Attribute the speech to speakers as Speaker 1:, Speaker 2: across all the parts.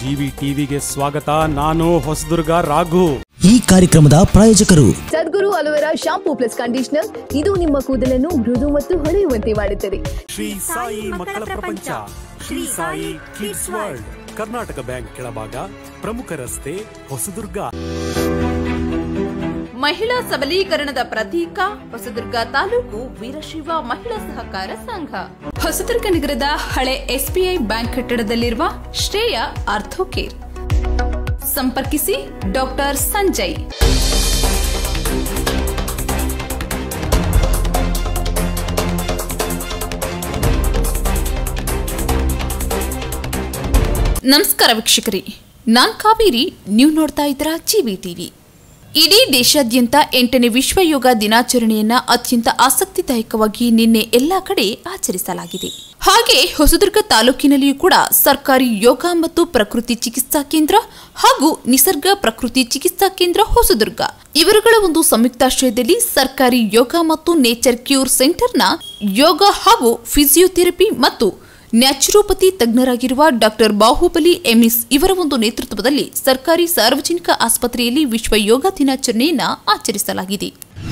Speaker 1: GV ಟಿವಿಗೆ ಸ್ವಾಗತ ನಾನು ಹೊಸದುರ್ಗ ರಾಘು
Speaker 2: ಈ ಕಾರ್ಯಕ್ರಮದ ಪ್ರಾಯೋಜಕರು
Speaker 3: Sadguru aloe vera shampoo plus conditioner ಇದು ನಿಮ್ಮ ಕೂದಲನ್ನು ಮೃದು ಮತ್ತು ಹೊಳೆಯುವಂತೆ ಮಾಡುತ್ತದೆ
Speaker 1: ಶ್ರೀ ಸಾಯಿ ಮಕ್ಕಳ ಪ್ರಪಂಚ Shri Sai kids world Karnataka bank ಕೆಳಭಾಗ ಪ್ರಮುಖ ರಸ್ತೆ ಹೊಸದುರ್ಗ
Speaker 4: ಮಹಿಳಾ ಸಬಲೀಕರಣದ ಪ್ರತೀಕ ಹೊಸದುರ್ಗ ತಾಲೂಕು ವೀರಶೈವ ಮಹಿಳಾ ಸಹಕಾರ ಸಂಘ ಹೊಸದುರ್ಗ ನಗರದ ಹಳೆ ಎಸ್ಬಿಐ ಬ್ಯಾಂಕ್ ಕಟ್ಟಡದಲ್ಲಿರುವ ಶ್ರೇಯ ಆರ್ಥೋಕೇರ್ ಸಂಪರ್ಕಿಸಿ ಡಾಕ್ಟರ್ ಸಂಜಯ್ ನಮಸ್ಕಾರ ವೀಕ್ಷಕರೇ ನಾನ್ ಕಾವೇರಿ ನೀವು ನೋಡ್ತಾ ಇದ್ದೀರಾ ಜಿವಿ ಟಿವಿ ಇಡೀ ದೇಶಾದ್ಯಂತ ಎಂಟನೇ ವಿಶ್ವ ಯೋಗ ದಿನಾಚರಣೆಯನ್ನ ಅತ್ಯಂತ ಆಸಕ್ತಿದಾಯಕವಾಗಿ ನಿನ್ನೆ ಎಲ್ಲಾ ಕಡೆ ಆಚರಿಸಲಾಗಿದೆ ಹಾಗೆ ಹೊಸದುರ್ಗ ತಾಲೂಕಿನಲ್ಲಿಯೂ ಕೂಡ ಸರ್ಕಾರಿ ಯೋಗ ಮತ್ತು ಪ್ರಕೃತಿ ಚಿಕಿತ್ಸಾ ಕೇಂದ್ರ ಹಾಗೂ ನಿಸರ್ಗ ಪ್ರಕೃತಿ ಚಿಕಿತ್ಸಾ ಕೇಂದ್ರ ಹೊಸದುರ್ಗ ಇವರುಗಳ ಒಂದು ಸಂಯುಕ್ತಾಶ್ರಯದಲ್ಲಿ ಸರ್ಕಾರಿ ಯೋಗ ಮತ್ತು ನೇಚರ್ ಕ್ಯೂರ್ ಸೆಂಟರ್ನ ಯೋಗ ಹಾಗೂ ಫಿಸಿಯೋಥೆರಪಿ ಮತ್ತು ನ್ಯಾಚುರೋಪತಿ ತಜ್ಞರಾಗಿರುವ ಡಾಕ್ಟರ್ ಬಾಹುಬಲಿ ಎಮಿಸ್ ಇವರ ಒಂದು ನೇತೃತ್ವದಲ್ಲಿ ಸರ್ಕಾರಿ ಸಾರ್ವಜನಿಕ ಆಸ್ಪತ್ರೆಯಲ್ಲಿ ವಿಶ್ವ ಯೋಗ ದಿನಾಚರಣೆಯನ್ನ ಆಚರಿಸಲಾಗಿದೆ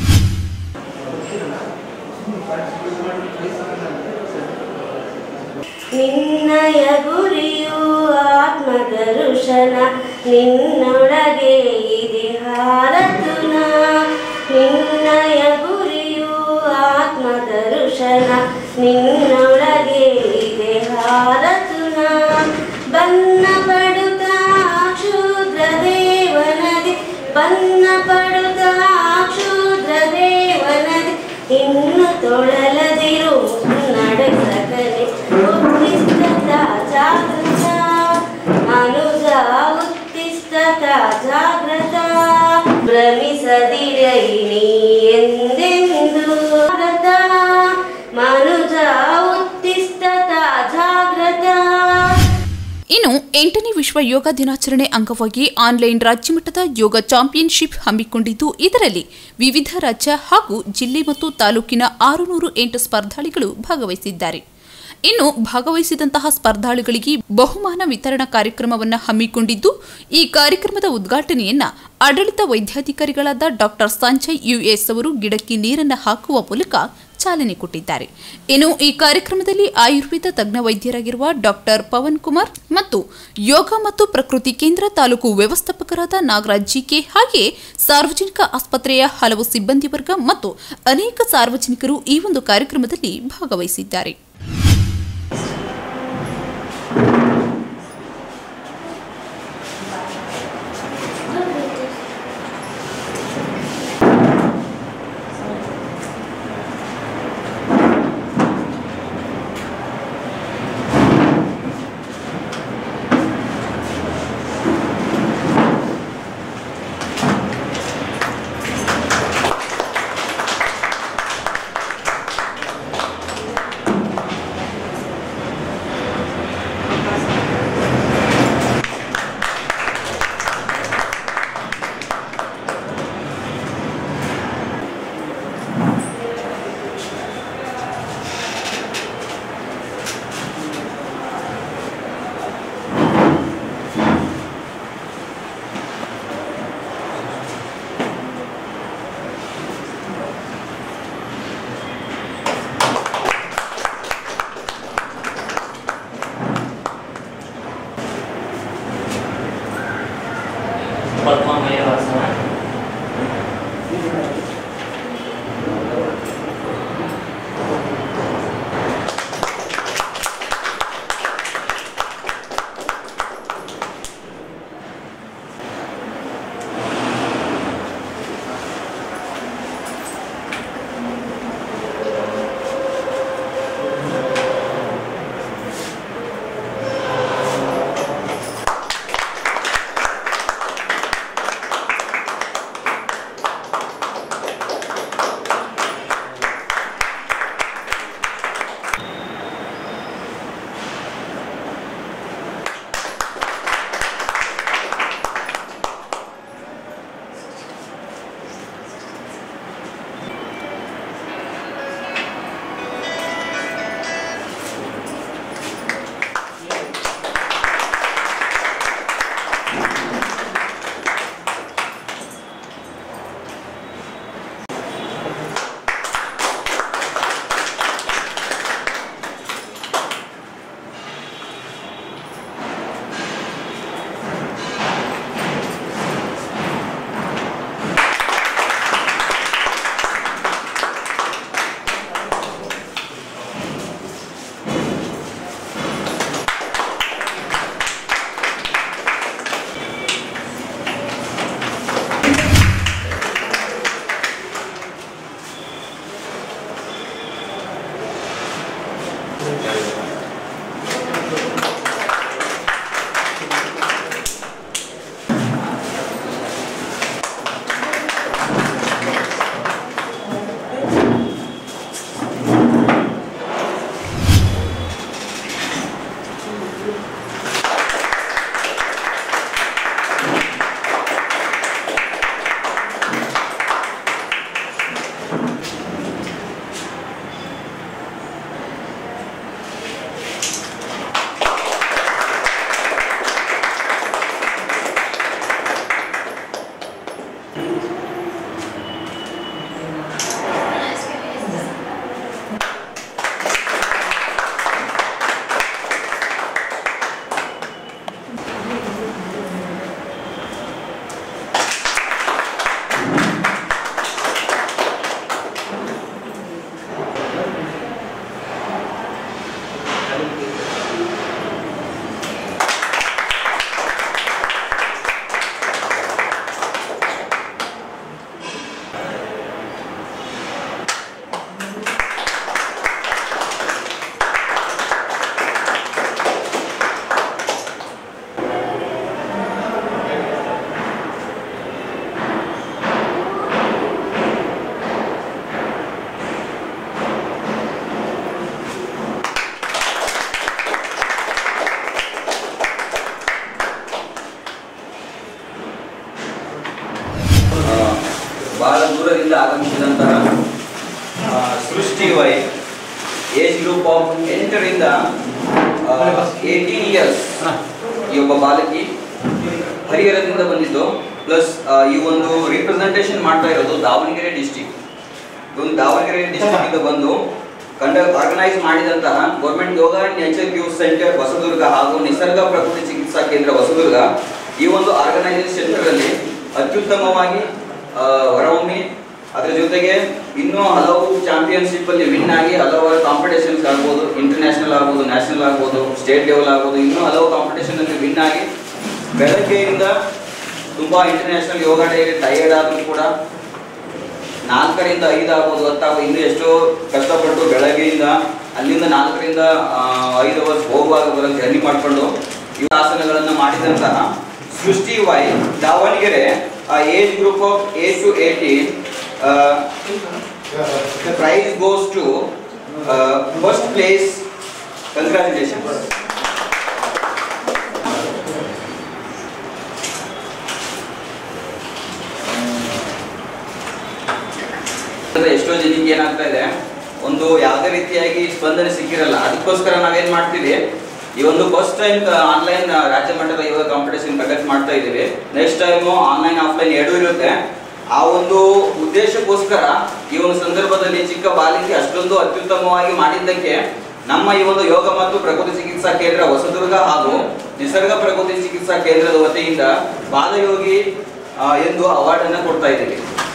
Speaker 5: ನಿನ್ನಯ ಗುರಿಯು ಆತ್ಮದರುಶನ ನಿನ್ನೊಳಗೆ ಇದೆ ಹಾರತುನ ನಿನ್ನಯ ಗುರಿಯು ಆತ್ಮದರುಶನ ನಿನ್ನೊಳಗೆ ಇದೆ ಹಾರತುನ ಬನ್ನ ಪಡುತ್ತ ಕ್ಷುದ್ರ ದೇವನದಿ ಬನ್ನ ಪಡುತ್ತ ಕ್ಷುದ್ರ ದೇವನದಿ ಇನ್ನು ತೊಳಲದಿರು ನಡೆಸಕನೆ ಉತ್ತಿಷ್ಟತ ಜಾಗೃತ ಅನುಜ ಉತ್ತಿಷ್ಟತ ಜಾಗೃತ ಭ್ರಮಿಸದಿರೈ ನೀ ಎಂದೆಂದು ಜಾಗೃತ ಮನುಜ ಉತ್ತಿಷ್ಟತ ಜಾಗೃತ
Speaker 4: ಇನ್ನು ಎಂಟನೇ ವಿಶ್ವ ಯೋಗ ದಿನಾಚರಣೆ ಅಂಗವಾಗಿ ಆನ್ಲೈನ್ ರಾಜ್ಯಮಟ್ಟದ ಯೋಗ ಚಾಂಪಿಯನ್ಶಿಪ್ ಹಮ್ಮಿಕೊಂಡಿದ್ದು ಇದರಲ್ಲಿ ವಿವಿಧ ರಾಜ್ಯ ಹಾಗೂ ಜಿಲ್ಲೆ ಮತ್ತು ತಾಲೂಕಿನ ಆರುನೂರು ಎಂಟು ಸ್ಪರ್ಧಾಳಿಗಳು ಭಾಗವಹಿಸಿದ್ದಾರೆ ಇನ್ನು ಭಾಗವಹಿಸಿದಂತಹ ಸ್ಪರ್ಧಾಳುಗಳಿಗೆ ಬಹುಮಾನ ವಿತರಣಾ ಕಾರ್ಯಕ್ರಮವನ್ನು ಹಮ್ಮಿಕೊಂಡಿದ್ದು ಈ ಕಾರ್ಯಕ್ರಮದ ಉದ್ಘಾಟನೆಯನ್ನ ಆಡಳಿತ ವೈದ್ಯಾಧಿಕಾರಿಗಳಾದ ಡಾಕ್ಟರ್ ಸಂಜಯ್ ಯುಎಸ್ ಅವರು ಗಿಡಕ್ಕೆ ನೀರನ್ನು ಹಾಕುವ ಮೂಲಕ ಚಾಲನೆ ಕೊಟ್ಟಿದ್ದಾರೆ ಇನ್ನು ಈ ಕಾರ್ಯಕ್ರಮದಲ್ಲಿ ಆಯುರ್ವೇದ ತಜ್ಞ ವೈದ್ಯರಾಗಿರುವ ಡಾಕ್ಟರ್ ಪವನ್ ಕುಮಾರ್ ಮತ್ತು ಯೋಗ ಮತ್ತು ಪ್ರಕೃತಿ ಕೇಂದ್ರ ತಾಲೂಕು ವ್ಯವಸ್ಥಾಪಕರಾದ ನಾಗರಾಜ್ ಜಿಕೆ ಹಾಗೆಯೇ ಸಾರ್ವಜನಿಕ ಆಸ್ಪತ್ರೆಯ ಹಲವು ಸಿಬ್ಬಂದಿ ವರ್ಗ ಮತ್ತು ಅನೇಕ ಸಾರ್ವಜನಿಕರು ಈ ಒಂದು ಕಾರ್ಯಕ್ರಮದಲ್ಲಿ ಭಾಗವಹಿಸಿದ್ದಾರೆ
Speaker 6: ಏಯ್ಟೀನ್ ಇಯರ್ಸ್ ಈ ಒಬ್ಬ ಬಾಲಕಿ ಹರಿಹರದಿಂದ ಬಂದಿದ್ದು ಪ್ಲಸ್ ಈ ಒಂದು ರಿಪ್ರೆಸೆಂಟೇಷನ್ ಮಾಡ್ತಾ ಇರೋದು ದಾವಣಗೆರೆ ಡಿಸ್ಟಿಕ್ ಒಂದು ದಾವಣಗೆರೆ ಡಿಸ್ಟಿಕ್ ಇಂದ ಬಂದು ಕಂಡ ಆರ್ಗನೈಸ್ ಮಾಡಿದಂತಹ government yoga and nature cure centre Hosadurga ಹಾಗೂ ನಿಸರ್ಗ ಪ್ರಕೃತಿ ಚಿಕಿತ್ಸಾ ಕೇಂದ್ರ ಹೊಸದುರ್ಗ ಈ ಒಂದು ಆರ್ಗನೈಸೇಷನ್ ಸೆಂಟರ್ ಅಲ್ಲಿ ಅತ್ಯುತ್ತಮವಾಗಿ ಆ, ಹೊರಹೊಮ್ಮಿ ಅದರ ಜೊತೆಗೆ ಇನ್ನೂ ಹಲವು ಚಾಂಪಿಯನ್ಶಿಪ್ ಅಲ್ಲಿ ವಿನ್ ಆಗಿ ಹಲವಾರು ಕಾಂಪಿಟೇಷನ್ಸ್ ಆಗ್ಬೋದು ಇಂಟರ್ನ್ಯಾಷನಲ್ ಆಗ್ಬೋದು ನ್ಯಾಷನಲ್ ಆಗ್ಬೋದು ಸ್ಟೇಟ್ ಲೆವೆಲ್ ಆಗ್ಬೋದು ಇನ್ನೂ ಹಲವು ಕಾಂಪಿಟೇಷನ್ ಅಲ್ಲಿ ವಿನ್ ಆಗಿ ಬೆಳಗ್ಗೆಯಿಂದ ತುಂಬಾ ಇಂಟರ್ನ್ಯಾಷನಲ್ ಯೋಗ ಡೇಗೆ ಟೈರ್ಡ್ ಆದ್ರೂ ಕೂಡ ನಾಲ್ಕರಿಂದ ಐದು ಆಗ್ಬೋದು ಅಥವಾ ಇನ್ನೂ ಎಷ್ಟೋ ಕಷ್ಟಪಟ್ಟು ಬೆಳಗ್ಗೆಯಿಂದ ಅಲ್ಲಿಂದ ನಾಲ್ಕರಿಂದ ಆ, ಐದು ಅವರ್ಸ್ ಹೋಗುವಾಗ ಬರೋ ಜರ್ನಿ ಮಾಡಿಕೊಂಡು ಈ ಆಸನಗಳನ್ನು ಮಾಡಿದಂತಹ Srishti Y Davanagere age group of age to eighteen the prize goes to first place congratulation ಅಂದ್ರೆ ಎಷ್ಟೋ ಜನಕ್ಕೆ ಏನಾಗ್ತಾ ಇದೆ ಒಂದು ಯಾವುದೇ ರೀತಿಯಾಗಿ ಸ್ಪಂದನೆ ಸಿಕ್ಕಿರಲ್ಲ ಅದಕ್ಕೋಸ್ಕರ ನಾವೇನ್ ಮಾಡ್ತೀವಿ ಈ ಒಂದು ಫಸ್ಟ್ ಟೈಮ್ ಆನ್ಲೈನ್ ರಾಜ್ಯ ಮಟ್ಟದ ಯೋಗ ಕಾಂಪಿಟೇಷನ್ ಕಂಡಕ್ಟ್ ಮಾಡ್ತಾ ಇದ್ದೀವಿ ನೆಕ್ಸ್ಟ್ ಟೈಮ್ ಆನ್ಲೈನ್ ಆಫ್ಲೈನ್ ಎರಡೂ ಇರುತ್ತೆ ಆ ಒಂದು ಉದ್ದೇಶಕ್ಕೋಸ್ಕರ ಈ ಒಂದು ಸಂದರ್ಭದಲ್ಲಿ ಚಿಕ್ಕ ಬಾಲಿಕೆ ಅಷ್ಟೊಂದು ಅತ್ಯುತ್ತಮವಾಗಿ ಮಾಡಿದ್ದಕ್ಕೆ ನಮ್ಮ ಈ ಒಂದು ಯೋಗ ಮತ್ತು ಪ್ರಕೃತಿ ಚಿಕಿತ್ಸಾ ಕೇಂದ್ರ ಹೊಸದುರ್ಗ ಹಾಗೂ ನಿಸರ್ಗ ಪ್ರಕೃತಿ ಚಿಕಿತ್ಸಾ ಕೇಂದ್ರದ ವತಿಯಿಂದ ಬಾಲಯೋಗಿ ಆ, ಎಂದು ಅವಾರ್ಡ್ ಅನ್ನ ಕೊಡ್ತಾ ಇದ್ದೀವಿ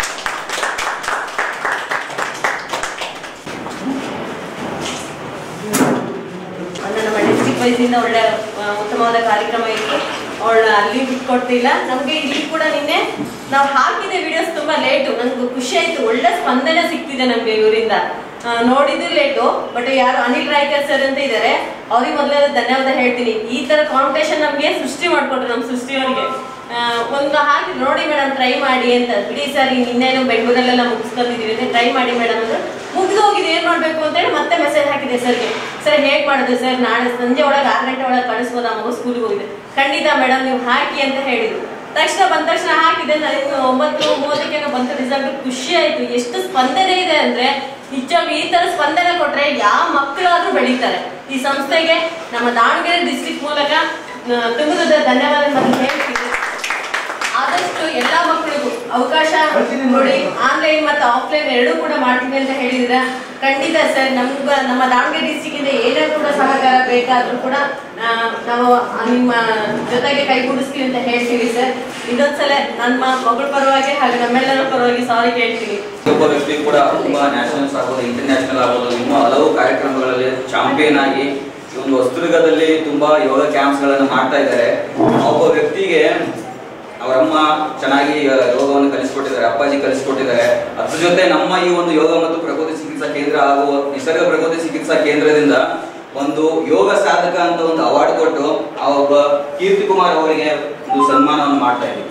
Speaker 5: ಅಂದ್ರೆ ನಮ್ಮ ಡಿಸ್ಟಿಕ್ ವೈಸಿಂದ ಒಳ್ಳೆ ಆ, ಉತ್ತಮವಾದ ಕಾರ್ಯಕ್ರಮ ಇತ್ತು ಅವಳ ಅಲ್ಲಿ ಬಿಟ್ಕೊಡ್ತಿಲ್ಲ ನಮಗೆ ಇಲ್ಲಿ ಕೂಡ ನಿನ್ನೆ ನಾವು ಹಾಕಿದ ವಿಡಿಯೋಸ್ ತುಂಬಾ ಲೇಟು ನನ್ಗೆ ಖುಷಿ ಆಯ್ತು ಒಳ್ಳೆ ಸ್ಪಂದನೆ ಸಿಗ್ತಿದೆ ನಮ್ಗೆ ಇವರಿಂದ ಆ, ನೋಡಿದ್ದು ಲೇಟು ಬಟ್ ಯಾರು ಅನಿಲ್ ರಾಯ್ಕರ್ ಸರ್ ಅಂತ ಇದ್ದಾರೆ ಅವ್ರಿಗೆ ಮೊದಲೇ ಧನ್ಯವಾದ ಹೇಳ್ತೀನಿ ಈ ತರ ಕಾಂಪಿಟೇಷನ್ ನಮ್ಗೆ ಸೃಷ್ಟಿ ಮಾಡ್ಕೊಟ್ರು ನಮ್ಮ ಸೃಷ್ಟಿಯವರಿಗೆ ಆ, ಒಂದು ಹಾಕಿ ನೋಡಿ ಮೇಡಮ್ ಟ್ರೈ ಮಾಡಿ ಅಂತ ಬಿಡಿ ಸರ್ ಇನ್ನೇನು ಬೆಂಗಳೂರಲ್ಲೆಲ್ಲ ಮುಗಿಸ್ಕೊಂಡಿದೀವಿ ಅಂತ ಟ್ರೈ ಮಾಡಿ ಮೇಡಮ್ ಅಂದ್ರೆ ಮುಗಿದು ಹೋಗಿದೆ ಏನ್ ಮಾಡ್ಬೇಕು ಅಂತ ಹೇಳಿ ಮತ್ತೆ ಮೆಸೇಜ್ ಹಾಕಿದೆ ಸರ್ಗೆ ಸರ್ ಹೇಗ್ ಮಾಡುದು ಸರ್ ನಾಳೆ ಸಂಜೆ ಒಳಗೆ ಆರು ಗಂಟೆ ಒಳಗೆ ಕಳಿಸ್ಬೋದಾ ಮಗು ಸ್ಕೂಲ್ಗೆ ಹೋಗಿದೆ ಖಂಡಿತ ಮೇಡಮ್ ನೀವು ಹಾಕಿ ಅಂತ ಹೇಳಿದ್ರು ತಕ್ಷಣ ಬಂದ ತಕ್ಷಣ ಹಾಕಿದೆ ನನಗೆ ಒಂಬತ್ತು ಮೂವತ್ತಕ್ಕೆ ಬಂತು ರಿಸಲ್ಟ್ ಖುಷಿ ಆಯ್ತು ಎಷ್ಟು ಸ್ಪಂದನೆ ಇದೆ ಅಂದ್ರೆ ನಿಜವಾಗಿ ಈ ತರ ಸ್ಪಂದನೆ ಕೊಟ್ರೆ ಯಾವ ಮಕ್ಕಳಾದ್ರೂ ಬೆಳೀತಾರೆ ಈ ಸಂಸ್ಥೆಗೆ ನಮ್ಮ ದಾವಣಗೆರೆ ಡಿಸ್ಟ್ರಿಕ್ಟ್ ಮೂಲಕ ಆ, ತುಂಬುದ ಧನ್ಯವಾದ ಮತ್ತು ಹೇಳ್ತೀನಿ ಆದಷ್ಟು ಎಲ್ಲಾ ಮಕ್ಕಳಿಗೂ ಅವಕಾಶ ಕೊಡಿ ಆನ್ಲೈನ್ ಮತ್ತು ಆಫ್ಲೈನ್ ಎರಡೂ ಕೂಡ ಮಾಡ್ತೀವಿ ಅಂತ ಹೇಳಿದಿರ ಖಂಡಿತ ಸರ್ ನಮ್ಗ ನಮ್ಮ ದಾವಣಗೆರೆ ಡಿಸ್ಟಿಕ್ ಇಂದ ಏನೇ ಕೂಡ ಸಹಕಾರ ಬೇಕಾದ್ರೂ ಕೂಡ ಆ, ನಾವು ನಿಮ್ಮ ಜೊತೆಗೆ ಕೈಗೂಡಿಸ್ತೀವಿ ಅಂತ ಹೇಳ್ತೀವಿ ಸರ್ ಇದೊಂದ್ಸಲ ನಮ್ಮ ಮಗಳ ಪರವಾಗಿ ಹಾಗೂ ನಮ್ಮೆಲ್ಲರ ಪರವಾಗಿ ಸಾರಿ ಕೇಳ್ತೀವಿ
Speaker 6: ಒಬ್ಬ ವ್ಯಕ್ತಿ ಕೂಡ ತುಂಬಾ ನ್ಯಾಷನಲ್ಸ್ ಆಗ್ಬೋದು ಇಂಟರ್ನ್ಯಾಷನಲ್ ಆಗ್ಬೋದು ಇನ್ನೂ ಹಲವು ಕಾರ್ಯಕ್ರಮಗಳಲ್ಲಿ ಚಾಂಪಿಯನ್ ಆಗಿ ಈ ಒಂದು ಹೊಸದುರ್ಗದಲ್ಲಿ ತುಂಬಾ ಯೋಗ ಕ್ಯಾಂಪ್ಸ್ ಗಳನ್ನ ಮಾಡ್ತಾ ಇದ್ದಾರೆ ಆ ಒಬ್ಬ ವ್ಯಕ್ತಿಗೆ ಅವರಮ್ಮ ಚೆನ್ನಾಗಿ ಆ, ಯೋಗವನ್ನು ಕಲಿಸ್ಕೊಟ್ಟಿದ್ದಾರೆ ಅಪ್ಪಾಜಿ ಕಲಿಸ್ಕೊಟ್ಟಿದ್ದಾರೆ ಅದ್ರ ಜೊತೆ ನಮ್ಮ ಈ ಒಂದು ಯೋಗ ಮತ್ತು ಪ್ರಕೃತಿ ಚಿಕಿತ್ಸಾ ಕೇಂದ್ರ ಹಾಗೂ ನಿಸರ್ಗ ಪ್ರಕೃತಿ ಚಿಕಿತ್ಸಾ ಕೇಂದ್ರದಿಂದ ಒಂದು ಯೋಗ ಸಾಧಕ ಅಂತ ಒಂದು ಅವಾರ್ಡ್ ಕೊಟ್ಟು ಆ ಒಬ್ಬ ಕೀರ್ತಿ ಕುಮಾರ್ ಅವರಿಗೆ ಒಂದು ಸನ್ಮಾನವನ್ನು ಮಾಡ್ತಾ ಇದ್ದೀವಿ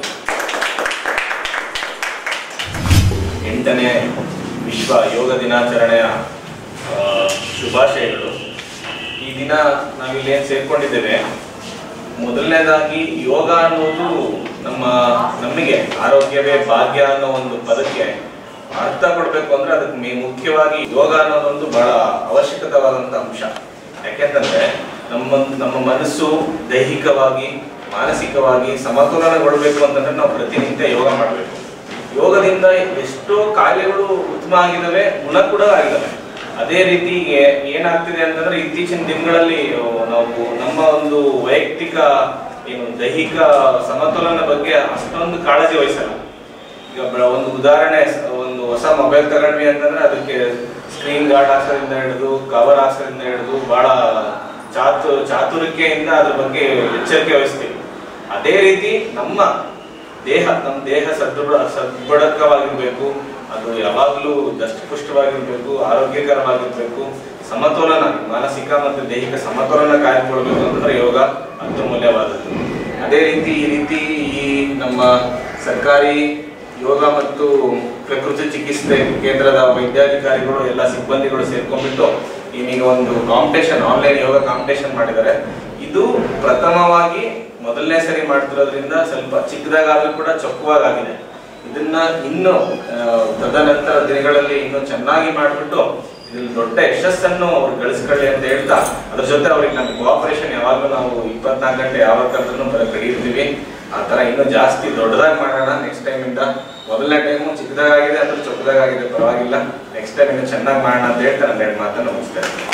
Speaker 7: ಎಂಟನೇ ವಿಶ್ವ ಯೋಗ ದಿನಾಚರಣೆಯ ಆ, ಶುಭಾಶಯಗಳು ಈ ದಿನ ನಾವಿಲ್ಲಿ ಏನು ಸೇರ್ಕೊಂಡಿದ್ದೇವೆ ಮೊದಲನೇದಾಗಿ ಯೋಗ ಅನ್ನೋದು ನಮ್ಮ ನಮಗೆ ಆರೋಗ್ಯವೇ ಭಾಗ್ಯ ಅನ್ನೋ ಒಂದು ಪದಕ್ಕೆ ಅರ್ಥ ಕೊಡ್ಬೇಕು ಅಂದ್ರೆ ಅದಕ್ಕೆ ಮೇ- ಮುಖ್ಯವಾಗಿ ಯೋಗ ಅನ್ನೋದೊಂದು ಬಹಳ ಅವಶ್ಯಕತವಾದಂತ ಅಂಶ ಯಾಕೆಂತಂದ್ರೆ ನಮ್ಮ ನಮ್ಮ ಮನಸ್ಸು ದೈಹಿಕವಾಗಿ ಮಾನಸಿಕವಾಗಿ ಸಮತೋಲನಗೊಳ್ಬೇಕು ಅಂತಂದ್ರೆ ನಾವು ಪ್ರತಿನಿತ್ಯ ಯೋಗ ಮಾಡಬೇಕು ಯೋಗದಿಂದ ಎಷ್ಟೋ ಕಾಯಿಲೆಗಳು ಉತ್ತಮ ಆಗಿದ್ದಾವೆ ಗುಣ ಕೂಡ ಆಗಿದ್ದಾವೆ ಅದೇ ರೀತಿ ಏ- ಏನಾಗ್ತಿದೆ ಅಂತಂದ್ರೆ ಇತ್ತೀಚಿನ ದಿನಗಳಲ್ಲಿ ನಾವು ನಮ್ಮ ಒಂದು ವೈಯಕ್ತಿಕ ಏನು ದೈಹಿಕ ಸಮತೋಲನ ಬಗ್ಗೆ ಅಷ್ಟೊಂದು ಕಾಳಜಿ ವಹಿಸಲ್ಲ ಈಗ ಬ- ಒಂದು ಉದಾಹರಣೆ ಸ- ಒಂದು ಹೊಸ ಮೊಬೈಲ್ ತಗೊಂಡ್ವಿ ಅಂತಂದ್ರೆ ಅದಕ್ಕೆ ಸ್ಕ್ರೀನ್ ಗಾರ್ಡ್ ಹಾಕ್ಸೋದ್ರಿಂದ ಹಿಡಿದು ಕವರ್ ಹಾಕ್ಸೋದ್ರಿಂದ ಹಿಡಿದು ಬಹಳ ಚಾತು ಚಾತುರಿಕೆಯಿಂದ ಅದ್ರ ಬಗ್ಗೆ ಎಚ್ಚರಿಕೆ ವಹಿಸ್ತೀವಿ ಅದೇ ರೀತಿ ನಮ್ಮ ದೇಹ ನಮ್ಮ ದೇಹ ಸದೃಢ ಸದೃಢಕವಾಗಿರ್ಬೇಕು ಅದು ಯಾವಾಗಲೂ ದಷ್ಟಪುಷ್ಟವಾಗಿರ್ಬೇಕು ಆರೋಗ್ಯಕರವಾಗಿರ್ಬೇಕು ಸಮತೋಲನ ಮಾನಸಿಕ ಮತ್ತು ದೈಹಿಕ ಸಮತೋಲನ ಕಾಯ್ದುಕೊಳ್ಬೇಕು ಅಂತಂದ್ರೆ ಯೋಗ ಅತ್ಯಮೂಲ್ಯವಾದದ್ದು ಅದೇ ರೀತಿ ಈ ರೀತಿ ಈ ನಮ್ಮ ಸರ್ಕಾರಿ ಯೋಗ ಮತ್ತು ಪ್ರಕೃತಿ ಚಿಕಿತ್ಸೆ ಕೇಂದ್ರದ ವೈದ್ಯಾಧಿಕಾರಿಗಳು ಎಲ್ಲ ಸಿಬ್ಬಂದಿಗಳು ಸೇರ್ಕೊಂಡ್ಬಿಟ್ಟು ಈಗ ಒಂದು ಕಾಂಪಿಟೇಷನ್ ಆನ್ಲೈನ್ ಯೋಗ ಕಾಂಪಿಟೇಷನ್ ಮಾಡಿದ್ದಾರೆ ಇದು ಪ್ರಥಮವಾಗಿ ಮೊದಲನೇ ಸರಿ ಮಾಡ್ತಿರೋದ್ರಿಂದ ಸ್ವಲ್ಪ ಚಿಕ್ಕದಾಗಾದ್ರೂ ಕೂಡ ಚೊಕ್ಕವಾಗಿದೆ ಇದನ್ನ ಇನ್ನು ಆ, ತದನಂತರ ದಿನಗಳಲ್ಲಿ ಇನ್ನು ಚೆನ್ನಾಗಿ ಮಾಡಿಬಿಟ್ಟು ಇದ್ರಲ್ಲಿ ದೊಡ್ಡ ಯಶಸ್ಸನ್ನು ಅವ್ರು ಗಳಿಸ್ಕೊಳ್ಳಿ ಅಂತ ಹೇಳ್ತಾ ಅದ್ರ ಜೊತೆ ಅವ್ರಿಗೆ ನಮ್ಮ ಕೋಆಪರೇಷನ್ ಯಾವಾಗಲೂ ನಾವು ಇಪ್ಪತ್ನಾಲ್ಕು ಗಂಟೆ ಯಾವಾಗ ಕರೆದ್ರೂ ಬರೋಕೆ ರೆಡಿ ಇರ್ತೀವಿ ಆ ಥರ ಇನ್ನೂ ಜಾಸ್ತಿ ದೊಡ್ಡದಾಗಿ ಮಾಡೋಣ ನೆಕ್ಸ್ಟ್ ಟೈಮಿಂದ ಮೊದಲನೇ ಟೈಮು ಚಿಕ್ಕದಾಗಿದೆ ಅಥವಾ ಚೊಕ್ಕದಾಗಿದೆ ಪರವಾಗಿಲ್ಲ ನೆಕ್ಸ್ಟ್ ಟೈಮ್ ಇನ್ನೂ ಚೆನ್ನಾಗಿ ಮಾಡೋಣ ಅಂತ ಹೇಳ್ತಾ ನಾನು ಎರಡು ಮಾತನ್ನು ಮುಗಿಸ್ತಾ ಇದ್ದೀನಿ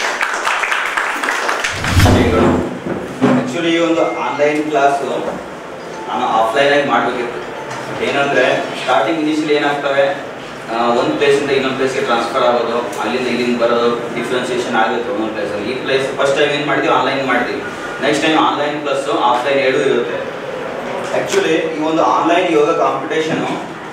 Speaker 6: ಆಕ್ಚುಲಿ ಈ ಒಂದು ಆನ್ಲೈನ್ ಕ್ಲಾಸು ನಾನು ಆಫ್ಲೈನ್ ಆಗಿ ಮಾಡಬೇಕಿತ್ತು ಏನಂದ್ರೆ ಸ್ಟಾರ್ಟಿಂಗ್ ಇನಿಷಿಯಲಿ ಏನಾಗ್ತವೆ ಆ, ಒಂದು ಪ್ಲೇಸಿಂದ ಇನ್ನೊಂದು ಪ್ಲೇಸ್ಗೆ ಟ್ರಾನ್ಸ್ಫರ್ ಆಗೋದು ಅಲ್ಲಿಂದ ಇಲ್ಲಿಂದ ಬರೋದು ಡಿಫ್ರೆನ್ಸಿಯೇಷನ್ ಆಗುತ್ತೆ ಒಂದೊಂದು ಪ್ಲೇಸಲ್ಲಿ ಈ ಪ್ಲೇಸ್ ಫಸ್ಟ್ ಟೈಮ್ ಏನು ಮಾಡಿದ್ವಿ ಆನ್ಲೈನ್ ಮಾಡ್ತೀವಿ next time online plus offline ಎರಡೂ ಇರುತ್ತೆ ಆಕ್ಚುಲಿ ಈ ಒಂದು ಆನ್ಲೈನ್ ಯೋಗ ಕಾಂಪಿಟೇಷನು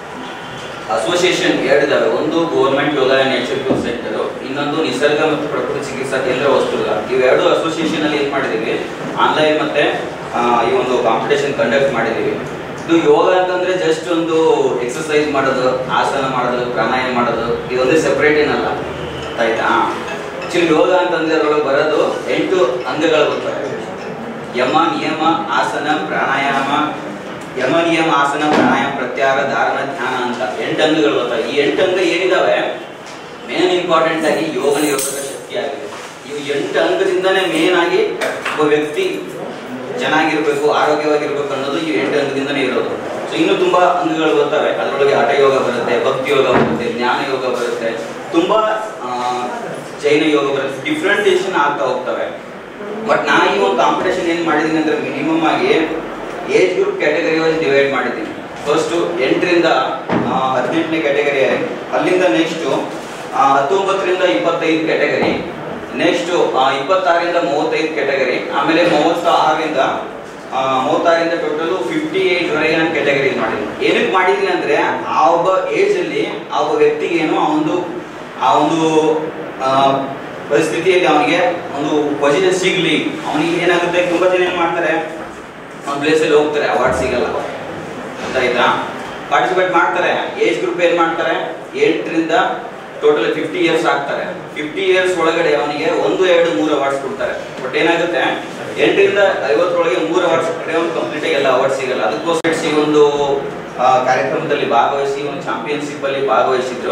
Speaker 6: ಅಸೋಸಿಯೇಷನ್ ಎರಡಿದಾವೆ ಒಂದು government yoga nature cure centre ಇನ್ನೊಂದು ನಿಸರ್ಗ ಮತ್ತು ಪ್ರಕೃತಿ ಚಿಕಿತ್ಸಾ ಕೇಂದ್ರ ವಸ್ತುಗಳ ಇವೆರಡು ಅಸೋಸಿಯೇಷನ್ ಅಲ್ಲಿ ಏನ್ ಮಾಡಿದೀವಿ ಆನ್ಲೈನ್ ಮತ್ತೆ ಆ, ಈ ಒಂದು ಕಾಂಪಿಟೇಷನ್ ಕಂಡಕ್ಟ್ ಮಾಡಿದೀವಿ ಇದು ಯೋಗ ಅಂತಂದ್ರೆ ಜಸ್ಟ್ ಒಂದು ಎಕ್ಸರ್ಸೈಸ್ ಮಾಡೋದು ಆಸನ ಮಾಡೋದು ಪ್ರಾಣಾಯಾಮ ಮಾಡೋದು ಇದೊಂದೇ ಸೆಪರೇಟ್ ಏನಲ್ಲ ಆಯ್ತಾ ಆಕ್ಚುಲಿ ಯೋಗ ಅಂತಂದ್ರೆ ಅದರೊಳಗೆ ಬರೋದು ಎಂಟು ಅಂಗಗಳು ಬರ್ತವೆ ಯಮ ನಿಯಮ ಆಸನ ಪ್ರಾಣಾಯಾಮ ಯಮ ನಿಯಮ ಆಸನ ಪ್ರಾಣಾಯಾಮ ಪ್ರತ್ಯಾಹಾರ ಧಾರಣ ಧ್ಯಾನ ಅಂತ ಎಂಟು ಅಂಗಗಳು ಬರ್ತವೆ ಈ ಎಂಟು ಅಂಗ ಏನಿದಾವೆ ಮೇನ್ ಇಂಪಾರ್ಟೆಂಟ್ ಆಗಿ ಯೋಗ ನಿರೋಧಕ ಶಕ್ತಿ ಆಗಿದೆ ಇವು ಎಂಟು ಅಂಗದಿಂದನೇ ಮೇನ್ ಆಗಿ ಒಬ್ಬ ವ್ಯಕ್ತಿ ಚೆನ್ನಾಗಿರ್ಬೇಕು ಆರೋಗ್ಯವಾಗಿರ್ಬೇಕು ಅನ್ನೋದು ಈ ಎಂಟು ಅಂಗದಿಂದನೇ ಇರೋದು ಸೊ ಇನ್ನು ತುಂಬಾ ಅಂಗಗಳು ಬರ್ತವೆ ಅದರೊಳಗೆ ಹಠ ಯೋಗ ಬರುತ್ತೆ ಭಕ್ತಿ ಯೋಗ ಬರುತ್ತೆ ಜ್ಞಾನ ಯೋಗ ಬರುತ್ತೆ ತುಂಬಾ ಆ, ಜೈನ ಯೋಗ ಬರುತ್ತೆ ಡಿಫ್ರೆಂಟೇಷನ್ ಆಗ್ತಾ ಹೋಗ್ತವೆ ಬಟ್ ನಾ ಈ ಒಂದು ಕಾಂಪಿಟೇಷನ್ ಏನ್ ಮಾಡಿದೀನಿ ಅಂದ್ರೆ ಮಿನಿಮಮ್ ಆಗಿ age group category wise divide ಮಾಡಿದ್ದೀನಿ ಫಸ್ಟ್ ಎಂಟರಿಂದ ಹದಿನೆಂಟನೇ ಕ್ಯಾಟಗರಿ ಅಲ್ಲಿಂದ ನೆಕ್ಸ್ಟ್ ಹತ್ತೊಂಬತ್ತರಿಂದ ಇಪ್ಪತ್ತೈದು ಕ್ಯಾಟಗರಿ ನೆಕ್ಸ್ಟ್ ಇಪ್ಪತ್ತಾರರಿಂದ ಮೂವತ್ತೈದು ಕ್ಯಾಟಗರಿ ಆಮೇಲೆ ಮೂವತ್ತ ಆರರಿಂದ ಆ, ಮೂವತ್ತಾರರಿಂದ ಟೋಟಲ್ ಫಿಫ್ಟಿ ಏಟ್ ವರೆಗೆ ನಾನು ಕ್ಯಾಟಗರಿ ಮಾಡಿದ್ದೀನಿ ಏನಕ್ಕೆ ಮಾಡಿದ್ದೀನಿ ಅಂದ್ರೆ ಆ ಒಬ್ಬ ಏಜ್ ಅಲ್ಲಿ ಆ ಒಬ್ಬ ವ್ಯಕ್ತಿಗೆ ಏನು ಆ ಒಂದು ಆ ಒಂದು ಆ, ಪರಿಸ್ಥಿತಿಯಲ್ಲಿ ಅವನಿಗೆ ಒಂದು ಪೊಸಿಷನ್ ಸಿಗ್ಲಿ ಅವನಿಗೆ ಏನಾಗುತ್ತೆ ತುಂಬಾ ಜನ ಏನ್ ಮಾಡ್ತಾರೆ ಒಂದು ಪ್ಲೇಸಲ್ಲಿ ಹೋಗ್ತಾರೆ ಅವಾರ್ಡ್ ಸಿಗಲ್ಲ ಗೊತ್ತಾಯ್ತಾ ಪಾರ್ಟಿಸಿಪೇಟ್ ಮಾಡ್ತಾರೆ ಏಜ್ ಗ್ರೂಪ್ ಏನ್ ಮಾಡ್ತಾರೆ ಎಂಟರಿಂದ ಟೋಟಲ್ ಫಿಫ್ಟಿ ಇಯರ್ಸ್ ಆಗ್ತಾರೆ ಫಿಫ್ಟಿ ಇಯರ್ಸ್ ಒಳಗಡೆ ಅವನಿಗೆ ಒಂದು ಎರಡು ಮೂರು ಅವಾರ್ಡ್ಸ್ ಕೊಡ್ತಾರೆ ಬಟ್ ಏನಾಗುತ್ತೆ ಎಂಟರಿಂದ ಐವತ್ತರೊಳಗೆ ಮೂರು ಅವಾರ್ಡ್ಸ್ ಕೊಟ್ಟರೆ ಅವ್ನು ಕಂಪ್ಲೀಟ್ ಆಗಿ ಎಲ್ಲ ಅವಾರ್ಡ್ ಸಿಗಲ್ಲ ಅದಕ್ಕೋಸ್ಕರ ಈ ಒಂದು ಆ, ಕಾರ್ಯಕ್ರಮದಲ್ಲಿ ಭಾಗವಹಿಸಿ ಒಂದು ಚಾಂಪಿಯನ್ಶಿಪ್ ಅಲ್ಲಿ ಭಾಗವಹಿಸಿದ್ರು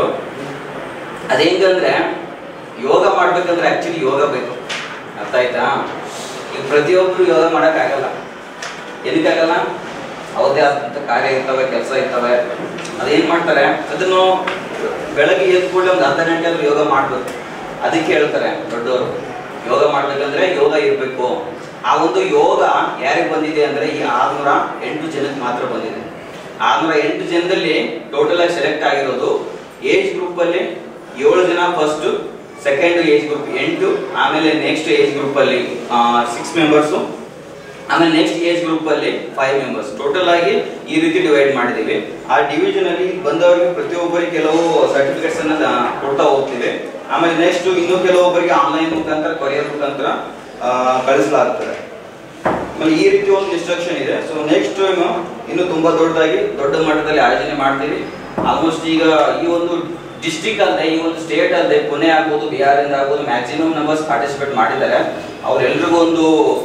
Speaker 6: ಅದೇಂಗಂದ್ರೆ ಯೋಗ ಮಾಡ್ಬೇಕಂದ್ರೆ ಆಕ್ಚುಲಿ ಯೋಗ ಬೇಕು ಅರ್ಥ ಆಯ್ತಾ ಈಗ ಪ್ರತಿಯೊಬ್ರು ಯೋಗ ಮಾಡಕ್ಕಾಗಲ್ಲ ಏನಕ್ಕಾಗಲ್ಲ ಅವದೇ ಆದಂತ ಕಾರ್ಯ ಇರ್ತವೆ ಕೆಲಸ ಇರ್ತವೆ ಅದೇನ್ ಮಾಡ್ತಾರೆ ಅದನ್ನು ಬೆಳಗ್ಗೆ ಎದ್ದು ಕೂಡಲೇ ಒಂದು ಅರ್ಧ ಗಂಟೆ ಆದ್ರೂ ಯೋಗ ಮಾಡ್ಬೇಕು ಅದಕ್ಕೆ ಹೇಳ್ತಾರೆ ದೊಡ್ಡವರು ಯೋಗ ಮಾಡ್ಬೇಕಂದ್ರೆ ಯೋಗ ಇರಬೇಕು ಆ ಒಂದು ಯೋಗ ಯಾರಿಗೆ ಬಂದಿದೆ ಅಂದ್ರೆ ಈ ಆರ್ನೂರ ಎಂಟು ಜನಕ್ಕೆ ಮಾತ್ರ ಬಂದಿದೆ ಆರ್ನೂರ ಎಂಟು ಜನದಲ್ಲಿ ಟೋಟಲ್ ಆಗಿ ಸೆಲೆಕ್ಟ್ ಆಗಿರೋದು ಏಜ್ ಗ್ರೂಪ್ ಅಲ್ಲಿ ಏಳು ಜನ ಫಸ್ಟ್ ಸೆಕೆಂಡ್ ಏಜ್ ಗ್ರೂಪ್ ಎಂಟು ಆಮೇಲೆ ನೆಕ್ಸ್ಟ್ ಏಜ್ ಗ್ರೂಪ್ ಅಲ್ಲಿ ಸಿಕ್ಸ್ ಮೆಂಬರ್ಸು ಆಮೇಲೆ ನೆಕ್ಸ್ಟ್ ಏಜ್ ಗ್ರೂಪ್ ಅಲ್ಲಿ ಫೈವ್ ಮೆಂಬರ್ಸ್ ಟೋಟಲ್ ಆಗಿ ಈ ರೀತಿ ಡಿವೈಡ್ ಮಾಡಿದೀವಿ ಆ ಡಿವಿಷನ್ ಅಲ್ಲಿ ಬಂದವರಿಗೆ ಪ್ರತಿಯೊಬ್ಬರಿಗೆ ಕೆಲವು ಸರ್ಟಿಫಿಕೇಟ್ಸ್ ಅನ್ನ ದ- ಕೊಡ್ತಾ ಹೋಗ್ತೀವಿ ಆಮೇಲೆ ನೆಕ್ಸ್ಟ್ ಇನ್ನು ಕೆಲವೊಬ್ಬರಿಗೆ ಆನ್ಲೈನ್ ಮುಖಾಂತರ ಕೊರಿಯರ್ ಮುಖಾಂತರ ಆ, ಕಳಿಸಲಾಗ್ತದೆ ಆಮೇಲೆ ಈ ರೀತಿ ಒಂದು ಇನ್ಸ್ಟ್ರಕ್ಷನ್ ಇದೆ ಸೊ ನೆಕ್ಸ್ಟ್ ಟೈಮ್ ಇನ್ನು ತುಂಬಾ ದೊಡ್ಡದಾಗಿ ದೊಡ್ಡ ಮಟ್ಟದಲ್ಲಿ ಆಯೋಜನೆ ಮಾಡ್ತೀವಿ ಆಲ್ಮೋಸ್ಟ್ ಈಗ ಈ ಒಂದು ಡಿಸ್ಟಿಕ್ ಅಲ್ಲದೆ ಈ ಒಂದು ಸ್ಟೇಟ್ ಅಲ್ಲದೆ ಪುಣೆ ಆಗ್ಬೋದು ಬಿಹಾರ್ ಇಂದ ಆಗ್ಬೋದು ಮ್ಯಾಕ್ಸಿಮಮ್ ನಂಬರ್ಸ್ ಪಾರ್ಟಿಸಿಪೇಟ್ ಮಾಡಿದ್ದಾರೆ ಅವ್ರೆಲ್ರಿಗೂ ಒಂದು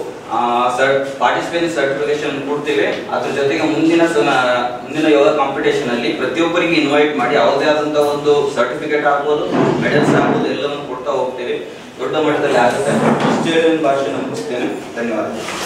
Speaker 6: ಪಾರ್ಟಿಸಿಪೇಟ್ ಸರ್ಟಿಫಿಕೇಶನ್ ಕೊಡ್ತೀವಿ ಅದ್ರ ಜೊತೆಗೆ ಮುಂದಿನ ಸ- ಮುಂದಿನ ಯೋಗ ಕಾಂಪಿಟೇಷನ್ ಅಲ್ಲಿ ಪ್ರತಿಯೊಬ್ಬರಿಗೆ ಇನ್ವೈಟ್ ಮಾಡಿ ಯಾವುದೇ ಆದಂತ ಒಂದು ಸರ್ಟಿಫಿಕೇಟ್ ಆಗ್ಬೋದು ಮೆಡಲ್ಸ್ ಆಗ್ಬೋದು ಎಲ್ಲವನ್ನು ಕೊಡ್ತಾ ಹೋಗ್ತೀವಿ ದೊಡ್ಡ ಮಟ್ಟದಲ್ಲಿ ಆಗುತ್ತೆ ಇಷ್ಟು ಹೇಳಿ ನನ್ನ ಭಾಷೆ ಮುಗಿಸ್ತೇನೆ ಧನ್ಯವಾದ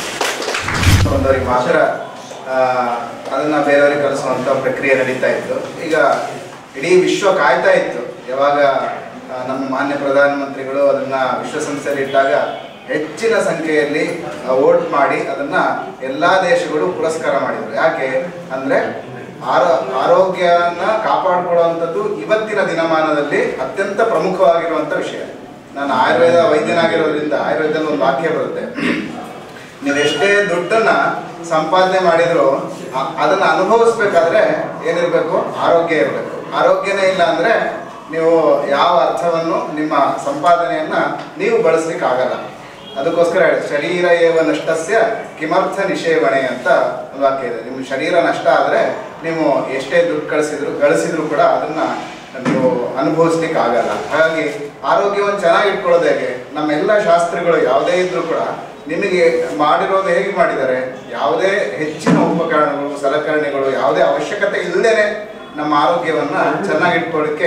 Speaker 8: ಒಂದವರಿಗೆ ಮಾತ್ರ ಆ, ಅದನ್ನ ಬೇರೆಯವರಿಗೆ ಕಲಿಸುವಂತ ಪ್ರಕ್ರಿಯೆ ನಡೀತಾ ಇತ್ತು ಈಗ ಇಡೀ ವಿಶ್ವ ಕಾಯ್ತಾ ಇತ್ತು ಯಾವಾಗ ಆ, ನಮ್ಮ ಮಾನ್ಯ ಪ್ರಧಾನಮಂತ್ರಿಗಳು ಅದನ್ನ ವಿಶ್ವಸಂಸ್ಥೆಯಲ್ಲಿ ಇಟ್ಟಾಗ ಹೆಚ್ಚಿನ ಸಂಖ್ಯೆಯಲ್ಲಿ ವೋಟ್ ಮಾಡಿ ಅದನ್ನ ಎಲ್ಲಾ ದೇಶಗಳು ಪುರಸ್ಕಾರ ಮಾಡಿದ್ರು ಯಾಕೆ ಅಂದ್ರೆ ಆರೋ ಆರೋಗ್ಯನ ಕಾಪಾಡಿಕೊಳ್ಳುವಂಥದ್ದು ಇವತ್ತಿನ ದಿನಮಾನದಲ್ಲಿ ಅತ್ಯಂತ ಪ್ರಮುಖವಾಗಿರುವಂತ ವಿಷಯ ನಾನು ಆಯುರ್ವೇದ ವೈದ್ಯನಾಗಿರೋದ್ರಿಂದ ಆಯುರ್ವೇದದಲ್ಲಿ ಒಂದು ವಾಕ್ಯ ಬರುತ್ತೆ ನೀವೆಷ್ಟೇ ದುಡ್ಡನ್ನ ಸಂಪಾದನೆ ಮಾಡಿದ್ರು ಅ- ಅದನ್ನ ಅನುಭವಿಸ್ಬೇಕಾದ್ರೆ ಏನಿರ್ಬೇಕು ಆರೋಗ್ಯ ಇರಬೇಕು ಆರೋಗ್ಯನೇ ಇಲ್ಲ ಅಂದ್ರೆ ನೀವು ಯಾವ ಅರ್ಥವನ್ನು ನಿಮ್ಮ ಸಂಪಾದನೆಯನ್ನ ನೀವು ಬಳಸ್ಲಿಕ್ಕೆ ಆಗಲ್ಲ ಅದಕ್ಕೋಸ್ಕರ ಹೇಳಿ, ಶರೀರ ಏವ ನಷ್ಟಸ್ಯ ಕಿಮರ್ಥ ನಿಷೇವಣೆ ಅಂತ ಒಂದು ವಾಕ್ಯ ಇದೆ ನಿಮ್ಮ ಶರೀರ ನಷ್ಟ ಆದ್ರೆ ನೀವು ಎಷ್ಟೇ ದುಡ್ಡು ಕಳಿಸಿದ್ರು ಗಳಿಸಿದ್ರು ಕೂಡ ಅದನ್ನ ನೀವು ಅನುಭವಿಸ್ಲಿಕ್ಕೆ ಆಗಲ್ಲ ಹಾಗಾಗಿ ಆರೋಗ್ಯವನ್ನು ಚೆನ್ನಾಗಿ ಇಟ್ಕೊಳ್ಳೋದು ಹೇಗೆ ನಮ್ಮೆಲ್ಲ ಶಾಸ್ತ್ರಿಗಳು ಯಾವುದೇ ಇದ್ರೂ ಕೂಡ ನಿಮಗೆ ಮಾಡಿರೋದು ಹೇಗೆ ಮಾಡಿದ್ದಾರೆ ಯಾವುದೇ ಹೆಚ್ಚಿನ ಉಪಕರಣಗಳು ಸಲಕರಣೆಗಳು ಯಾವುದೇ ಅವಶ್ಯಕತೆ ಇಲ್ಲದೇನೆ ನಮ್ಮ ಆರೋಗ್ಯವನ್ನ ಚೆನ್ನಾಗಿ ಇಟ್ಕೊಳ್ಳಿಕ್ಕೆ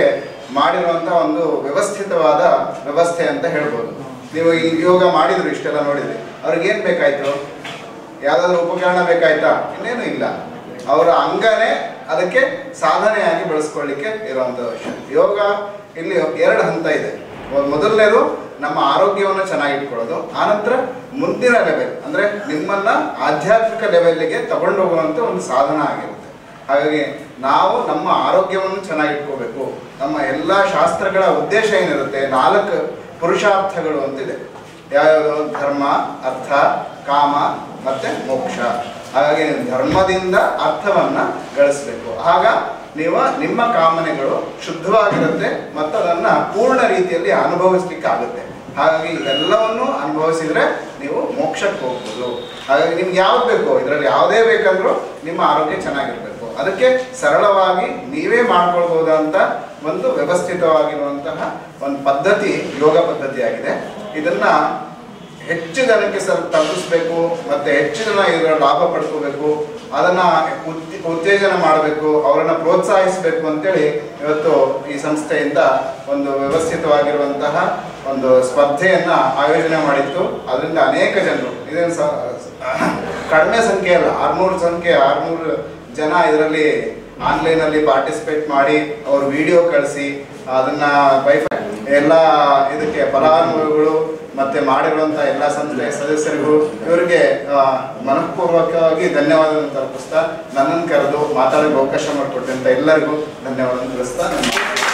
Speaker 8: ಮಾಡಿರುವಂತಹ ಒಂದು ವ್ಯವಸ್ಥಿತವಾದ ವ್ಯವಸ್ಥೆ ಅಂತ ಹೇಳ್ಬೋದು ನೀವು ಈ ಯೋಗ ಮಾಡಿದ್ರು ಇಷ್ಟೆಲ್ಲ ನೋಡಿದ್ರಿ ಅವ್ರಿಗೆ ಏನ್ ಬೇಕಾಯ್ತು ಯಾವ್ದಾದ್ರು ಉಪಕರಣ ಬೇಕಾಯ್ತಾ ಇನ್ನೇನು ಇಲ್ಲ ಅವರ ಅಂಗನೇ ಅದಕ್ಕೆ ಸಾಧನೆಯಾಗಿ ಬಳಸ್ಕೊಳ್ಳಿಕ್ಕೆ ಇರುವಂತ ವಿಷಯ ಯೋಗ ಇಲ್ಲಿ ಎರಡು ಹಂತ ಇದೆ ಮೊದ್- ಮೊದಲನೇದು ನಮ್ಮ ಆರೋಗ್ಯವನ್ನು ಚೆನ್ನಾಗಿಟ್ಕೊಳ್ಳೋದು ಆನಂತರ ಮುಂದಿನ ಲೆವೆಲ್ ಅಂದ್ರೆ ನಿಮ್ಮನ್ನ ಆಧ್ಯಾತ್ಮಿಕ ಲೆವೆಲ್ಗೆ ತಗೊಂಡು ಹೋಗುವಂತ ಒಂದು ಸಾಧನ ಆಗಿರುತ್ತೆ ಹಾಗಾಗಿ ನಾವು ನಮ್ಮ ಆರೋಗ್ಯವನ್ನು ಚೆನ್ನಾಗಿಟ್ಕೋಬೇಕು ನಮ್ಮ ಎಲ್ಲ ಶಾಸ್ತ್ರಗಳ ಉದ್ದೇಶ ಏನಿರುತ್ತೆ ನಾಲ್ಕು ಪುರುಷಾರ್ಥಗಳು ಅಂತಿದೆ ಯಾವ್ಯಾವುದು ಧರ್ಮ ಅರ್ಥ ಕಾಮ ಮತ್ತೆ ಮೋಕ್ಷ ಹಾಗಾಗಿ ನೀವು ಧರ್ಮದಿಂದ ಅರ್ಥವನ್ನ ಗಳಿಸ್ಬೇಕು ಆಗ ನೀವು ನಿಮ್ಮ ಕಾಮನೆಗಳು ಶುದ್ಧವಾಗಿರುತ್ತೆ ಮತ್ತು ಅದನ್ನ ಪೂರ್ಣ ರೀತಿಯಲ್ಲಿ ಅನುಭವಿಸ್ಲಿಕ್ಕೆ ಆಗುತ್ತೆ ಹಾಗಾಗಿ ಎಲ್ಲವನ್ನು ಅನುಭವಿಸಿದ್ರೆ ನೀವು ಮೋಕ್ಷಕ್ಕೆ ಹೋಗ್ಬೋದು ಹಾಗಾಗಿ ನಿಮ್ಗೆ ಯಾವ್ದು ಬೇಕು ಇದರಲ್ಲಿ ಯಾವುದೇ ಬೇಕಂದ್ರೂ ನಿಮ್ಮ ಆರೋಗ್ಯ ಚೆನ್ನಾಗಿರ್ಬೇಕು ಅದಕ್ಕೆ ಸರಳವಾಗಿ ನೀವೇ ಮಾಡ್ಕೊಳ್ಬಹುದಂತ ಒಂದು ವ್ಯವಸ್ಥಿತವಾಗಿರುವಂತಹ ಒಂದು ಪದ್ಧತಿ ಯೋಗ ಪದ್ಧತಿ ಆಗಿದೆ ಇದನ್ನ ಹೆಚ್ಚು ಜನಕ್ಕೆ ಸರ್ ತಲುಪಿಸ್ಬೇಕು ಮತ್ತೆ ಹೆಚ್ಚು ಜನ ಇದರ ಲಾಭ ಪಡ್ಕೋಬೇಕು ಅದನ್ನ ಉತ್- ಉತ್ತೇಜನ ಮಾಡಬೇಕು ಅವರನ್ನ ಪ್ರೋತ್ಸಾಹಿಸಬೇಕು ಅಂತೇಳಿ ಇವತ್ತು ಈ ಸಂಸ್ಥೆಯಿಂದ ಒಂದು ವ್ಯವಸ್ಥಿತವಾಗಿರುವಂತಹ ಒಂದು ಸ್ಪರ್ಧೆಯನ್ನ ಆಯೋಜನೆ ಮಾಡಿತ್ತು ಅದರಿಂದ ಅನೇಕ ಜನರು ಇದೇನು ಸ ಕಡಿಮೆ ಸಂಖ್ಯೆ ಅಲ್ಲ ಆರ್ನೂರು ಸಂಖ್ಯೆ ಆರ್ನೂರು ಜನ ಇದರಲ್ಲಿ ಆನ್ಲೈನ್ ಅಲ್ಲಿ ಪಾರ್ಟಿಸಿಪೇಟ್ ಮಾಡಿ ಅವ್ರ ವಿಡಿಯೋ ಕಳಿಸಿ ಅದನ್ನ ವೈಫೈ ಎಲ್ಲ ಇದಕ್ಕೆ ಫಲಾನುಭವಿಗಳು ಮತ್ತೆ ಮಾಡಿರುವಂತಹ ಎಲ್ಲ ಸಂಸ್ಥೆಯ ಸದಸ್ಯರಿಗೂ ಇವರಿಗೆ ಆ, ಮನಃಪೂರ್ವಕವಾಗಿ ಧನ್ಯವಾದಗಳನ್ನು ತಲುಪಿಸ್ತಾ ನನ್ನನ್ನು ಕರೆದು ಮಾತಾಡೋಕೆ ಅವಕಾಶ ಮಾಡಿಕೊಟ್ಟಂತ ಎಲ್ಲರಿಗೂ ಧನ್ಯವಾದ ತಿಳಿಸ್ತಾ ನನ್ನ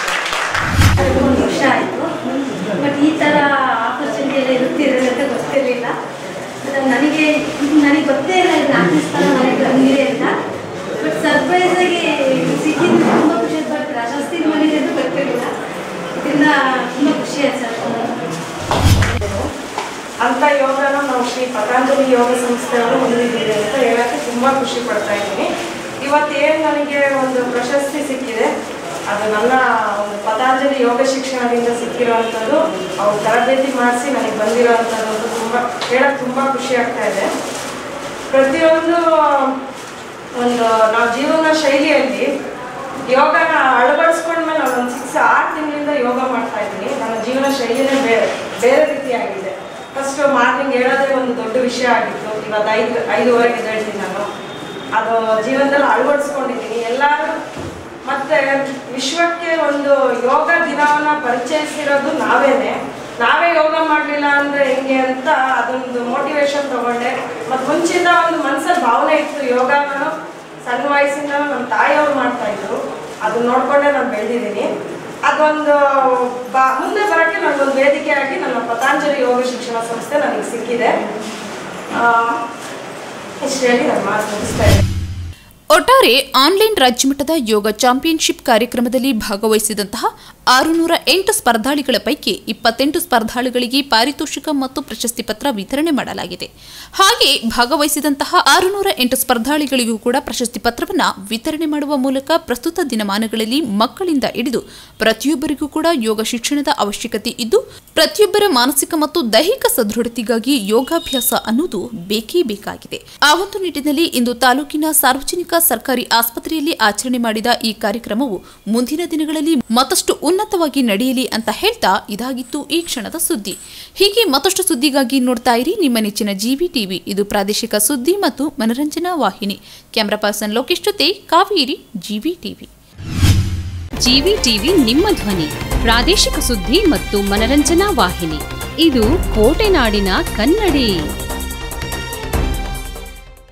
Speaker 9: ಒಂದು ವರ್ಷ ಆಯಿತು ಬಟ್ ಈ ಥರ ಆಪರ್ಚುನಿಟಿ ಎಲ್ಲ ಇರುತ್ತಿದೆ ಅಂತ ಗೊತ್ತಿರಲಿಲ್ಲ ಮತ್ತೆ ನನಗೆ ಇದು ನನಗೆ ಗೊತ್ತೇ ಇಲ್ಲ ಇದು ನಾಲ್ಕು ಸ್ಥಾನ ನನಗೆ ಬಂದಿದೆ ಅಂತ ಬಟ್ ಸರ್ಪ್ರೈಸ್ ಆಗಿ ಸಿಕ್ಕಿದ್ದು ತುಂಬ ಖುಷಿ ಆಯ್ತು ಬಟ್ ಪ್ರಶಸ್ತಿ ಬಂದಿದೆ ಅಂತ ಗೊತ್ತಿರಲಿಲ್ಲ ಇದರಿಂದ ತುಂಬ ಖುಷಿ ಆಯ್ತು ಸರ್
Speaker 10: ಅಂತ ಯೋಗನ ನಾವು ಶ್ರೀ ಪತಂಜಲಿ ಯೋಗ ಸಂಸ್ಥೆಯವರು ಹೊಂದಿದ್ದೀವಿ ಅಂತ ಹೇಳಕ್ಕೆ ತುಂಬಾ ಖುಷಿ ಪಡ್ತಾ ಇದ್ದೀನಿ ಇವತ್ತೇನು ನನಗೆ ಒಂದು ಪ್ರಶಸ್ತಿ ಸಿಕ್ಕಿದೆ ಅದು ನನ್ನ ಒಂದು ಪತಂಜಲಿ ಯೋಗ ಶಿಕ್ಷಣದಿಂದ ಸಿಕ್ಕಿರುವಂಥದ್ದು ಅವ್ರು ತರಬೇತಿ ಮಾಡಿಸಿ ನನಗೆ ಬಂದಿರೋವಂಥದ್ದು ಅಂತ ತುಂಬ ಹೇಳಕ್ಕೆ ತುಂಬ ಖುಷಿ ಆಗ್ತಾ ಇದೆ ಪ್ರತಿಯೊಂದು ಒಂದು ನಾವು ಜೀವನ ಶೈಲಿಯಲ್ಲಿ ಯೋಗನ ಅಳವಡಿಸ್ಕೊಂಡ್ಮೇಲೆ ನಾನು ಒಂದು ಸಿಕ್ಸ್ ಆರು ತಿಂಗಳಿಂದ ಯೋಗ ಮಾಡ್ತಾ ಇದ್ದೀನಿ ನನ್ನ ಜೀವನ ಶೈಲಿನೇ ಬೇರೆ ಬೇರೆ ರೀತಿಯಾಗಿದೆ ಫಸ್ಟ್ ಮಾರ್ನಿಂಗ್ ಹೇಳೋದೇ ಒಂದು ದೊಡ್ಡ ವಿಷಯ ಆಗಿತ್ತು ಇವತ್ತು ಐದು ಐದುವರೆಗೆ ಹೇಳ್ತೀನಿ ನಾನು ಅದು ಜೀವನದಲ್ಲಿ ಅಳವಡಿಸ್ಕೊಂಡಿದ್ದೀನಿ ಎಲ್ಲರೂ ಮತ್ತೆ ವಿಶ್ವಕ್ಕೆ ಒಂದು ಯೋಗ ದಿನವನ್ನ ಪರಿಚಯಿಸಿರೋದು ನಾವೇನೆ ನಾವೇ ಯೋಗ ಮಾಡಲಿಲ್ಲ ಅಂದ್ರೆ ಹೆಂಗೆ ಅಂತ ಅದೊಂದು ಮೋಟಿವೇಶನ್ ತಗೊಂಡೆ ಮತ್ತು ಮುಂಚಿಂದ ಒಂದು ಮನಸ್ಸಲ್ಲಿ ಭಾವನೆ ಇತ್ತು ಯೋಗ ನಾನು ಸಣ್ಣ ವಯಸ್ಸಿಂದ ನಮ್ಮ ತಾಯಿಯವ್ರು ಮಾಡ್ತಾ ಇದ್ರು ಅದನ್ನ ನೋಡ್ಕೊಂಡೆ ನಾನು ಬೆಳೆದಿದ್ದೀನಿ ಅದೊಂದು ಬಾ ಮುಂದೆ ಬರೋಕ್ಕೆ ನನಗೊಂದು ವೇದಿಕೆಯಾಗಿ ನನ್ನ ಪತಾಂಜಲಿ ಯೋಗ ಶಿಕ್ಷಣ ಸಂಸ್ಥೆ ನನಗೆ ಸಿಕ್ಕಿದೆ ಆ, ಇಷ್ಟು ಹೇಳಿ ನಾನು ಮಾತು ಮುಗಿಸ್ತಾ ಇದ್ದೀನಿ
Speaker 4: ಒಟ್ಟಾರೆ ಆನ್ಲೈನ್ ರಾಜ್ಯಮಟ್ಟದ ಯೋಗ ಚಾಂಪಿಯನ್ಶಿಪ್ ಕಾರ್ಯಕ್ರಮದಲ್ಲಿ ಭಾಗವಹಿಸಿದಂತಹ ಆರುನೂರ ಎಂಟು ಸ್ಪರ್ಧಾಳಿಗಳ ಪೈಕಿ ಇಪ್ಪತ್ತೆಂಟು ಸ್ಪರ್ಧಾಳುಗಳಿಗೆ ಪಾರಿತೋಷಿಕ ಮತ್ತು ಪ್ರಶಸ್ತಿ ಪತ್ರ ವಿತರಣೆ ಮಾಡಲಾಗಿದೆ ಹಾಗೆ ಭಾಗವಹಿಸಿದಂತಹ ಆರುನೂರ ಎಂಟು ಸ್ಪರ್ಧಾಳಿಗಳಿಗೂ ಕೂಡ ಪ್ರಶಸ್ತಿ ಪತ್ರವನ್ನು ವಿತರಣೆ ಮಾಡುವ ಮೂಲಕ ಪ್ರಸ್ತುತ ದಿನಮಾನಗಳಲ್ಲಿ ಮಕ್ಕಳಿಂದ ಹಿಡಿದು ಪ್ರತಿಯೊಬ್ಬರಿಗೂ ಕೂಡ ಯೋಗ ಶಿಕ್ಷಣದ ಅವಶ್ಯಕತೆ ಇದ್ದು ಪ್ರತಿಯೊಬ್ಬರ ಮಾನಸಿಕ ಮತ್ತು ದೈಹಿಕ ಸದೃಢತೆಗಾಗಿ ಯೋಗಾಭ್ಯಾಸ ಅನ್ನೋದು ಬೇಕೇ ಬೇಕಾಗಿದೆ ಆ ಒಂದು ನಿಟ್ಟಿನಲ್ಲಿ ಇಂದು ತಾಲೂಕಿನ ಸಾರ್ವಜನಿಕ ಸರ್ಕಾರಿ ಆಸ್ಪತ್ರೆಯಲ್ಲಿ ಆಚರಣೆ ಮಾಡಿದ ಈ ಕಾರ್ಯಕ್ರಮವು ಮುಂದಿನ ದಿನಗಳಲ್ಲಿ ಮತ್ತಷ್ಟು ಉನ್ನತವಾಗಿ ನಡೆಯಲಿ ಅಂತ ಹೇಳ್ತಾ ಇದಾಗಿತ್ತು ಈ ಕ್ಷಣದ ಸುದ್ದಿ ಹೀಗೆ ಮತ್ತಷ್ಟು ಸುದ್ದಿಗಾಗಿ ನೋಡ್ತಾ ಇರಿ ನಿಮ್ಮ ನೆಚ್ಚಿನ ಜಿವಿ ಟಿವಿ ಇದು ಪ್ರಾದೇಶಿಕ ಸುದ್ದಿ ಮತ್ತು ಮನರಂಜನಾ ವಾಹಿನಿ ಕ್ಯಾಮರಾ ಪರ್ಸನ್ ಲೋಕೇಶ್ ಜೊತೆ Kaveri GV TV
Speaker 11: GV TV ನಿಮ್ಮ ಧ್ವನಿ ಪ್ರಾದೇಶಿಕ ಸುದ್ದಿ ಮತ್ತು ಮನರಂಜನಾ ವಾಹಿನಿ ಇದು ಕೋಟೆನಾಡಿನ ಕನ್ನಡಿ